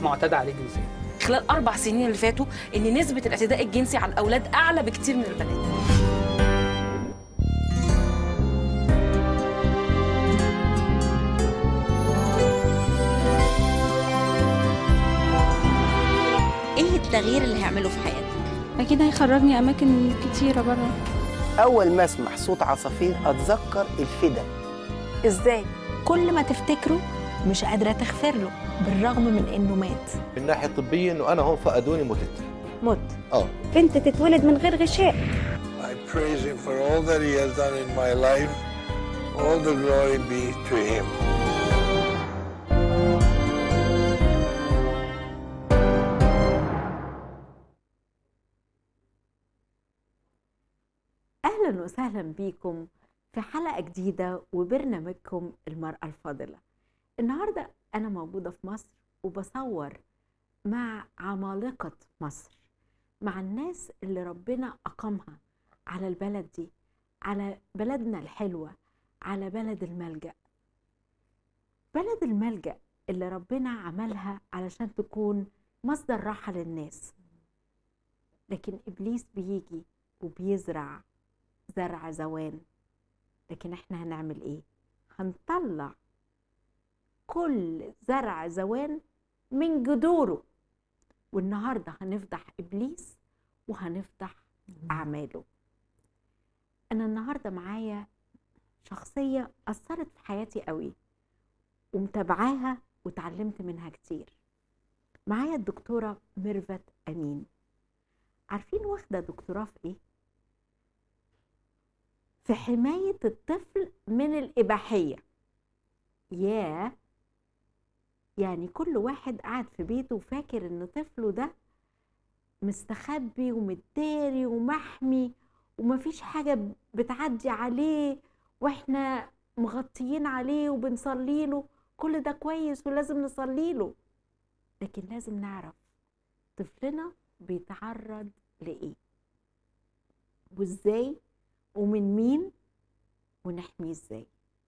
معتدى عليه جنسيا خلال اربع سنين اللي فاتوا ان نسبه الاعتداء الجنسي على الاولاد اعلى بكتير من البنات ايه التغيير اللي هيعمله في حياتك اكيد هيخرجني اماكن كتيره بره أول ما أسمع صوت عصافير أتذكر الفدا ازاي كل ما تفتكره مش قادره تغفر له بالرغم من انه مات من الناحيه الطبيه انه انا هون فقدوني متت مت اه بنت تتولد من غير غشاء I praise him for all that he has done in my life. All the glory be to him. أهلا وسهلا بيكم في حلقة جديدة وبرنامجكم المرأة الفاضلة النهاردة أنا موجودة في مصر وبصور مع عمالقة مصر مع الناس اللي ربنا أقامها على البلد دي على بلدنا الحلوة على بلد الملجأ بلد الملجأ اللي ربنا عملها علشان تكون مصدر راحة للناس لكن إبليس بيجي وبيزرع زرع زوان لكن احنا هنعمل ايه هنطلع كل زرع زوان من جذوره والنهارده هنفضح ابليس وهنفضح اعماله انا النهارده معايا شخصيه اثرت في حياتي قوي ومتابعاها وتعلمت منها كتير معايا الدكتوره ميرفت امين عارفين واخده دكتوراه في ايه في حماية الطفل من الإباحية ياه يعني كل واحد قاعد في بيته وفاكر إن طفله ده مستخبي ومتداري ومحمي ومفيش حاجة بتعدي عليه واحنا مغطيين عليه وبنصلي له كل ده كويس ولازم نصلي له لكن لازم نعرف طفلنا بيتعرض لإيه وإزاي ومن مين ونحميه ازاي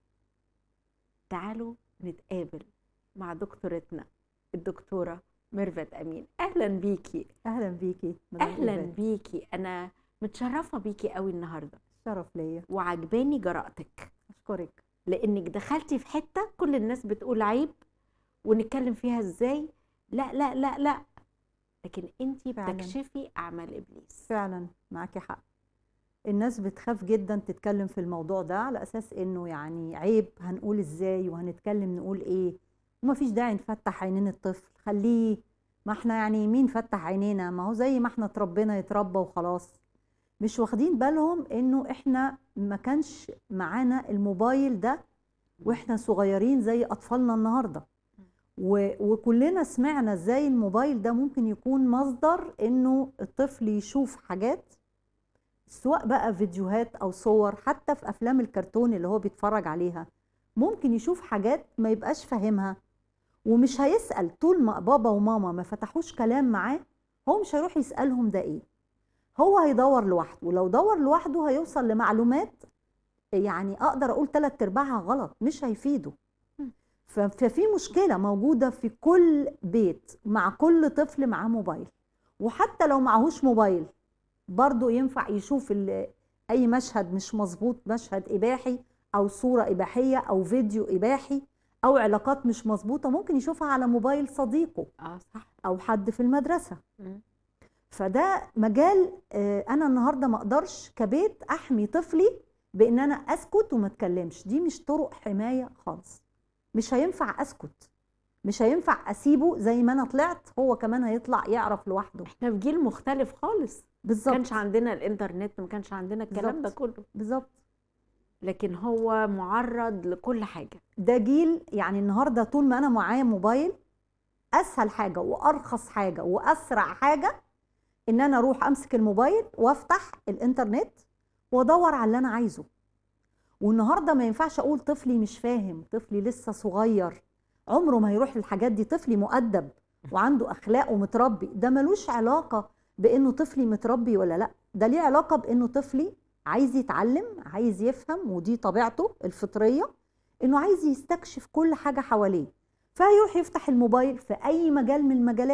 تعالوا نتقابل مع دكتورتنا الدكتورة ميرفت أمين أهلا بيكي اهلا بيكي مدام أهلا إيفان. بيكي أنا متشرفة بيكي قوي النهاردة شرف ليا وعجباني جرأتك اشكرك لأنك دخلتي في حتة كل الناس بتقول عيب ونتكلم فيها ازاي لا لا لا لا لكن انتي فعلاً. بتكشفي أعمال إبليس فعلا معاكي حق الناس بتخاف جدا تتكلم في الموضوع ده على اساس انه يعني عيب هنقول ازاي وهنتكلم نقول ايه ومفيش داعي نفتح عينين الطفل خليه ما احنا يعني مين فتح عينينا ما هو زي ما احنا اتربينا يتربى وخلاص مش واخدين بالهم انه احنا ما كانش معانا الموبايل ده واحنا صغيرين زي اطفالنا النهارده و... وكلنا سمعنا ازاي الموبايل ده ممكن يكون مصدر انه الطفل يشوف حاجات سواء بقى فيديوهات او صور حتى في افلام الكرتون اللي هو بيتفرج عليها ممكن يشوف حاجات ما يبقاش فاهمها ومش هيسأل طول ما بابا وماما ما فتحوش كلام معاه هو مش هيروح يسألهم ده ايه هو هيدور لوحده ولو دور لوحده هيوصل لمعلومات يعني اقدر اقول تلات ارباعها غلط مش هيفيده ف- ففي مشكلة موجودة في كل بيت مع كل طفل معاه موبايل وحتى لو معهوش موبايل برضه ينفع يشوف ال- اي مشهد مش مظبوط مشهد اباحي او صورة اباحية او فيديو اباحي او علاقات مش مظبوطة ممكن يشوفها على موبايل صديقه اه صح او حد في المدرسة مم. فده مجال آه، انا النهارده ما اقدرش كبيت احمي طفلي بان انا اسكت وما اتكلمش دي مش طرق حمايه خالص مش هينفع اسكت مش هينفع اسيبه زي ما انا طلعت هو كمان هيطلع يعرف لوحده احنا في جيل مختلف خالص ما بالظبط كانش عندنا الانترنت ما كانش عندنا الكلام ده بالظبط. كله بالظبط لكن هو معرض لكل حاجه ده جيل يعني النهارده طول ما انا معايا موبايل اسهل حاجه وارخص حاجه واسرع حاجه ان انا اروح امسك الموبايل وافتح الانترنت وادور على اللي انا عايزه والنهارده ما ينفعش اقول طفلي مش فاهم طفلي لسه صغير عمره ما هيروح للحاجات دي طفلي مؤدب وعنده اخلاق ومتربي ده ملوش علاقه بانه طفلي متربي ولا لا ده ليه علاقه بانه طفلي عايز يتعلم عايز يفهم ودي طبيعته الفطريه انه عايز يستكشف كل حاجه حواليه فهيروح يفتح الموبايل في اي مجال من المجالات